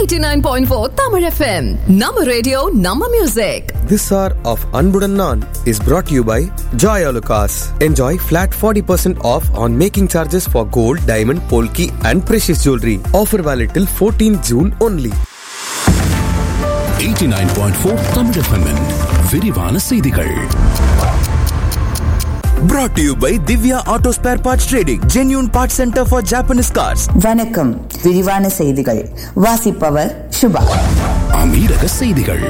89.4 Tamil FM. Nama radio, Nama music. This hour of Anbudan Naan is brought to you by Joy Alucas. Enjoy flat 40% off on making charges for gold, diamond, polki and precious jewelry. Offer valid till 14 June only. 89.4 Tamil FM -இன் விரிவான செய்திகள் Brought to you by Divya Auto Spare Parts Trading, genuine parts center for Japanese cars. வணக்கம் விரிவான செய்திகள் வாசிப்பவர் சுபா அமீரக செய்திகள்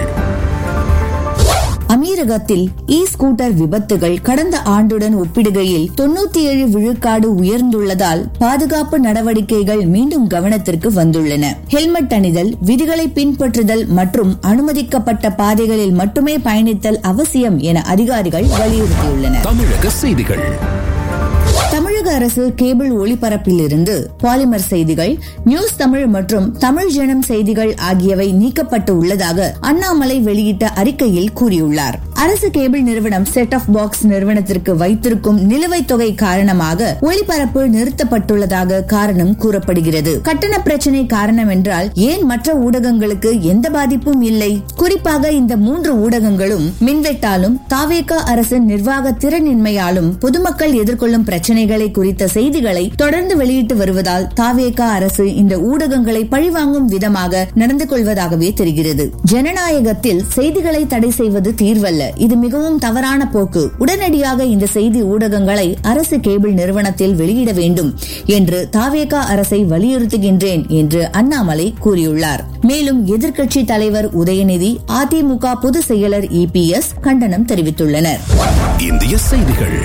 அமீரகத்தில் இ scooter விபத்துகள் கடந்த ஆண்டுடன் ஒப்பிடுகையில் தொண்ணூத்தி ஏழு விழுக்காடு உயர்ந்துள்ளதால் பாதுகாப்பு நடவடிக்கைகள் மீண்டும் கவனத்திற்கு வந்துள்ளன ஹெல்மெட் அணிதல் விதிகளை பின்பற்றுதல் மற்றும் அனுமதிக்கப்பட்ட பாதைகளில் மட்டுமே பயணித்தல் அவசியம் என அதிகாரிகள் வலியுறுத்தியுள்ளனர் தமிழக செய்திகள் தமிழக அரசு கேபிள் ஒளிபரப்பிலிருந்து பாலிமர் செய்திகள் நியூஸ் தமிழ் மற்றும் தமிழ் ஜனம் செய்திகள் ஆகியவை நீக்கப்பட்டு உள்ளதாக அண்ணாமலை வெளியிட்ட அறிக்கையில் கூறியுள்ளார் அரசு கேபிள் நிறுவனம் செட் ஆஃப் பாக்ஸ் நிறுவனத்திற்கு வைத்திருக்கும் நிலுவைத் தொகை காரணமாக ஒளிபரப்பு நிறுத்தப்பட்டுள்ளதாக காரணம் கூறப்படுகிறது கட்டண பிரச்சினை காரணம் என்றால் ஏன் மற்ற ஊடகங்களுக்கு எந்த பாதிப்பும் இல்லை குறிப்பாக இந்த மூன்று ஊடகங்களும் மின்வெட்டாலும் தாவேகா அரசின் நிர்வாக திறனின்மையாலும் பொதுமக்கள் எதிர்கொள்ளும் பிரச்சனைகளை குறித்த செய்திகளை தொடர்ந்து வெளியிட்டு வருவதால் தாவேகா அரசு இந்த ஊடகங்களை பழிவாங்கும் விதமாக நடந்து கொள்வதாகவே தெரிகிறது ஜனநாயகத்தில் செய்திகளை தடை செய்வது தீர்வல்ல இது மிகவும் தவறான போக்கு உடனடியாக இந்த செய்தி ஊடகங்களை அரசு கேபிள் நிறுவனத்தில் வெளியிட வேண்டும் என்று தாவேகா அரசை வலியுறுத்துகின்றேன் என்று அண்ணாமலை கூறியுள்ளார் மேலும் எதிர்க்கட்சி தலைவர் உதயநிதி அதிமுக பொதுச் செயலர் இபிஎஸ் கண்டனம் தெரிவித்துள்ளனர் இந்திய செய்திகள்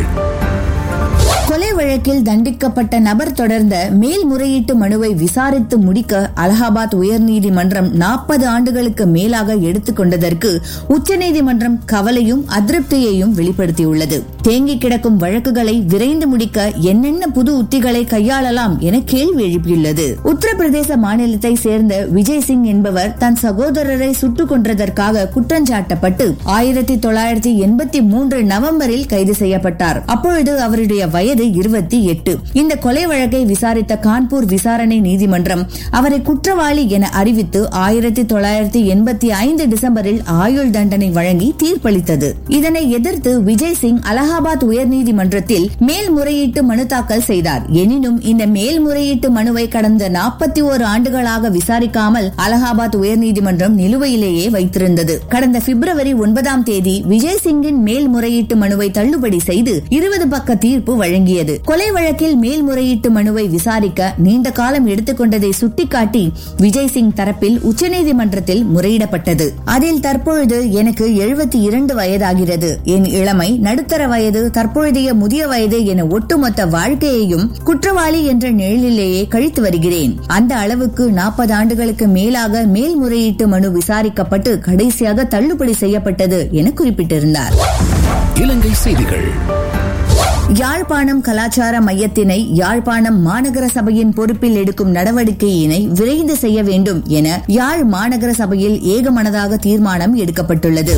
கொலை வழக்கில் தண்டிக்கப்பட்ட நபர் தொடர்ந்த மேல்முறையீட்டு மனுவை விசாரித்து முடிக்க அலகாபாத் உயர்நீதிமன்றம் நாற்பது ஆண்டுகளுக்கு மேலாக எடுத்துக் கொண்டதற்கு உச்சநீதிமன்றம் கவலையும் அதிருப்தியையும் வெளிப்படுத்தியுள்ளது தேங்கி கிடக்கும் வழக்குகளை விரைந்து முடிக்க என்னென்ன புது உத்திகளை கையாளலாம் என கேள்வி எழுப்பியுள்ளது உத்தரப்பிரதேச மாநிலத்தை சேர்ந்த விஜய் சிங் என்பவர் தன் சகோதரரை சுட்டுக் கொன்றதற்காக குற்றஞ்சாட்டப்பட்டு ஆயிரத்தி தொள்ளாயிரத்தி எண்பத்தி மூன்று நவம்பரில் கைது செய்யப்பட்டார் அப்பொழுது அவருடைய வயது இருபத்தி எட்டு இந்த கொலை வழக்கை விசாரித்த கான்பூர் விசாரணை நீதிமன்றம் அவரை குற்றவாளி என அறிவித்து ஆயிரத்தி தொள்ளாயிரத்தி எண்பத்தி ஐந்து டிசம்பரில் ஆயுள் தண்டனை வழங்கி தீர்ப்பளித்தது இதனை எதிர்த்து விஜய் சிங் அலகாபாத் உயர்நீதிமன்றத்தில் மேல்முறையீட்டு மனு தாக்கல் செய்தார் எனினும் இந்த மேல்முறையீட்டு மனுவை கடந்த நாற்பத்தி ஓரு ஆண்டுகளாக விசாரிக்காமல் அலகாபாத் உயர்நீதிமன்றம் நிலுவையிலேயே வைத்திருந்தது கடந்த பிப்ரவரி ஒன்பதாம் தேதி விஜய் சிங்கின் மேல்முறையீட்டு மனுவை தள்ளுபடி செய்து இருபது பக்க தீர்ப்பு வழங்கியது கொலை வழக்கில் மேல்முறையீட்டு மனுவை விசாரிக்க நீண்ட காலம் எடுத்துக்கொண்டதை சுட்டிக்காட்டி விஜய் சிங் தரப்பில் உச்சநீதிமன்றத்தில் முறையிடப்பட்டது அதில் தற்பொழுது எனக்கு எழுபத்தி இரண்டு வயதாகிறது என் இளமை நடுத்தர வயது தற்பொழுதைய முதிய வயது என ஒட்டுமொத்த வாழ்க்கையையும் குற்றவாளி என்ற நிழலிலேயே கழித்து வருகிறேன் அந்த அளவுக்கு நாற்பது ஆண்டுகளுக்கு மேலாக மேல்முறையீட்டு மனு விசாரிக்கப்பட்டு கடைசியாக தள்ளுபடி செய்யப்பட்டது என குறிப்பிட்டிருந்தார் இலங்கை செய்திகள் யாழ்ப்பாணம் கலாச்சார மையத்தினை யாழ்ப்பாணம் மாநகர சபையின் பொறுப்பில் எடுக்கும் நடவடிக்கையினை விரைந்து செய்ய வேண்டும் என யாழ் மாநகர சபையில் ஏகமனதாக தீர்மானம் எடுக்கப்பட்டுள்ளது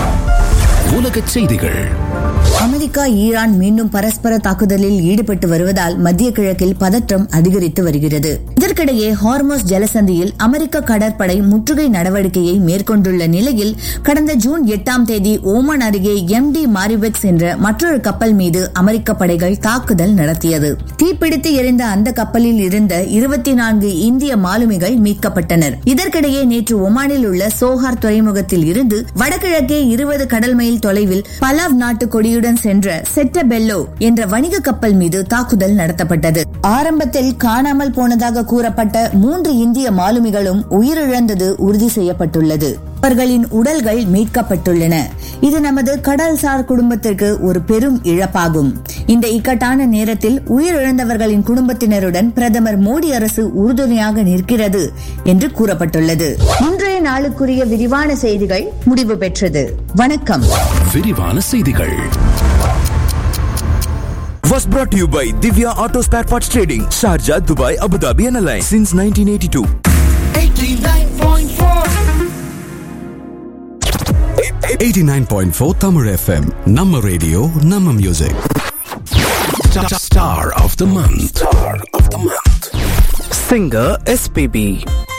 உலக செய்திகள் அமெரிக்கா ஈரான் மீண்டும் பரஸ்பர தாக்குதலில் ஈடுபட்டு வருவதால் மத்திய கிழக்கில் பதற்றம் அதிகரித்து வருகிறது இதற்கிடையே ஹார்மோஸ் ஜலசந்தியில் அமெரிக்க கடற்படை முற்றுகை நடவடிக்கையை மேற்கொண்டுள்ள நிலையில் கடந்த ஜூன் எட்டாம் தேதி ஓமன் அருகே எம் டி மாரிபெக்ஸ் என்ற மற்றொரு கப்பல் மீது அமெரிக்க படைகள் தாக்குதல் நடத்தியது தீப்பிடித்து எரிந்த அந்த கப்பலில் இருந்த இருபத்தி நான்கு இந்திய மாலுமிகள் மீட்கப்பட்டனர் இதற்கிடையே நேற்று ஒமானில் உள்ள சோஹார் துறைமுகத்தில் இருந்து வடகிழக்கே இருபது கடல் மைல் தொலைவில் பலாவ் நாட்டு கொடியுடன் சென்ற செட்டபெல்லோ என்ற வணிக கப்பல் மீது தாக்குதல் நடத்தப்பட்டது ஆரம்பத்தில் காணாமல் போனதாக கூறப்பட்ட மூன்று இந்திய மாலுமிகளும் உயிரிழந்தது உறுதி செய்யப்பட்டுள்ளது அவர்களின் உடல்கள் மீட்கப்பட்டுள்ளன இது நமது கடல்சார் குடும்பத்திற்கு ஒரு பெரும் இழப்பாகும் இந்த இக்கட்டான நேரத்தில் உயிரிழந்தவர்களின் குடும்பத்தினருடன் பிரதமர் மோடி அரசு உறுதுணையாக நிற்கிறது என்று கூறப்பட்டுள்ளது இன்றைய நாளுக்குரிய விரிவான செய்திகள் முடிவு பெற்றது வணக்கம் விரிவான செய்திகள் Was brought to you by Divya Auto Spare Parts Trading, Sharjah, Dubai, Abu Dhabi and Alliance since 1982. 89.4 Tamil FM நம்ம ரேடியோ நம்ம music Star of the month. Star of the month. Singer SPB